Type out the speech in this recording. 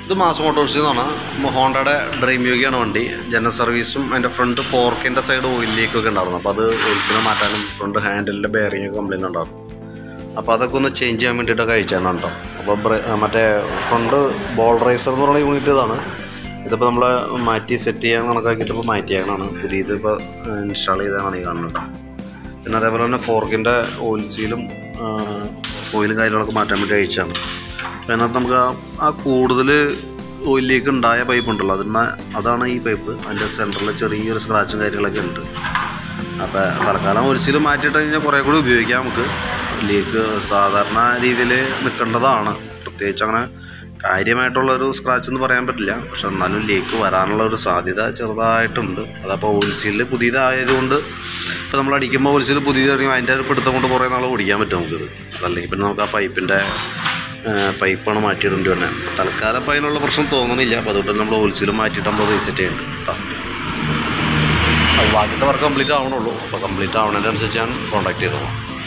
ഇത് മാസ് മോട്ടോഴ്സിൽ നിന്നാണ് ഹോണ്ടയുടെ ഡ്രീം യോഗയാണ് വണ്ടി ജനറൽ സർവീസും അതിൻ്റെ ഫ്രണ്ട് ഫോർക്കിൻ്റെ സൈഡ് ഓയിൽ ലീക്കൊക്കെ ഉണ്ടായിരുന്നു അപ്പോൾ അത് ഓയിൽസിനെ മാറ്റാനും ഫ്രണ്ട് ഹാൻഡിലിൻ്റെ ബെയറിംഗ് ഒക്കെ കംപ്ലൈൻറ്റ് ഉണ്ടായിരുന്നു അപ്പോൾ അതൊക്കെ ഒന്ന് ചേഞ്ച് ചെയ്യാൻ വേണ്ടിയിട്ടൊക്കെ അയച്ചാണ് കേട്ടോ അപ്പോൾ ബ്ര- മറ്റേ ഫ്രണ്ട് ബോൾ റൈസർ എന്ന് പറയുന്ന യൂണിറ്റ് ഇതാണ് ഇതിപ്പോൾ നമ്മൾ മാറ്റി സെറ്റ് ചെയ്യാൻ കണക്കാക്കിയിട്ട് ഇപ്പോൾ മാറ്റിയേക്കണാണ് പുതിയത് ഇപ്പോൾ ഇൻസ്റ്റാൾ ചെയ്തതാണ് ഈ കാണുന്നത് കേട്ടോ പിന്നെ അതേപോലെ തന്നെ ഫോർക്കിൻ്റെ ഓയിൽ സീലും ഓയിലും കാര്യങ്ങളൊക്കെ മാറ്റാൻ വേണ്ടി അയച്ചാണ് അപ്പോൾ അതിനകത്ത് നമുക്ക് ആ ആ കൂടുതൽ ഓയിലേക്ക് ഉണ്ടായ പൈപ്പ് ഉണ്ടല്ലോ അതിന്മേ അതാണ് ഈ പൈപ്പ് അതിൻ്റെ സെൻറ്ററിൽ ചെറിയൊരു സ്ക്രാച്ചും കാര്യങ്ങളൊക്കെ ഉണ്ട് അപ്പോൾ തൽക്കാലം ഒരു സീൽ മാറ്റിയിട്ട് കഴിഞ്ഞാൽ കുറേ കൂടി ഉപയോഗിക്കാം നമുക്ക് ലീക്ക് സാധാരണ രീതിയിൽ നിൽക്കേണ്ടതാണ് പ്രത്യേകിച്ച് അങ്ങനെ കാര്യമായിട്ടുള്ളൊരു സ്ക്രാച്ച് എന്ന് പറയാൻ പറ്റില്ല പക്ഷെ എന്നാലും ലീക്ക് വരാനുള്ള ഒരു സാധ്യത ചെറുതായിട്ടുണ്ട് അതപ്പോൾ ഓയിൽ സീലിൽ പുതിയതായതുകൊണ്ട് ഇപ്പോൾ നമ്മൾ അടിക്കുമ്പോൾ ഓയിൽ സീൽ പുതിയതാണെങ്കിൽ അതിൻ്റെ ഒരു പിടുത്തം കൊണ്ട് കുറേ നാൾ ഓടിക്കാൻ പറ്റും നമുക്കിത് അതല്ലെങ്കിൽ പിന്നെ നമുക്ക് ആ പൈപ്പിൻ്റെ പൈപ്പാണ് മാറ്റിയിടേണ്ടി വന്നത് തൽക്കാലം ഇപ്പോൾ അതിനുള്ള പ്രശ്നം തോന്നുന്നില്ല അപ്പോൾ അതുകൊണ്ട് തന്നെ നമ്മൾ ഓയിൽ സീൽ മാറ്റിയിട്ട് നമ്മൾ റീസെറ്റ് ചെയ്യുന്നുണ്ട് കേട്ടോ അത് ബാക്കിത്തെ വർക്ക് കംപ്ലീറ്റ് ആവണുള്ളൂ അപ്പോൾ കംപ്ലീറ്റ് ആവണതിനനുസരിച്ച് ഞാൻ കോൺടാക്ട് ചെയ്തോളാം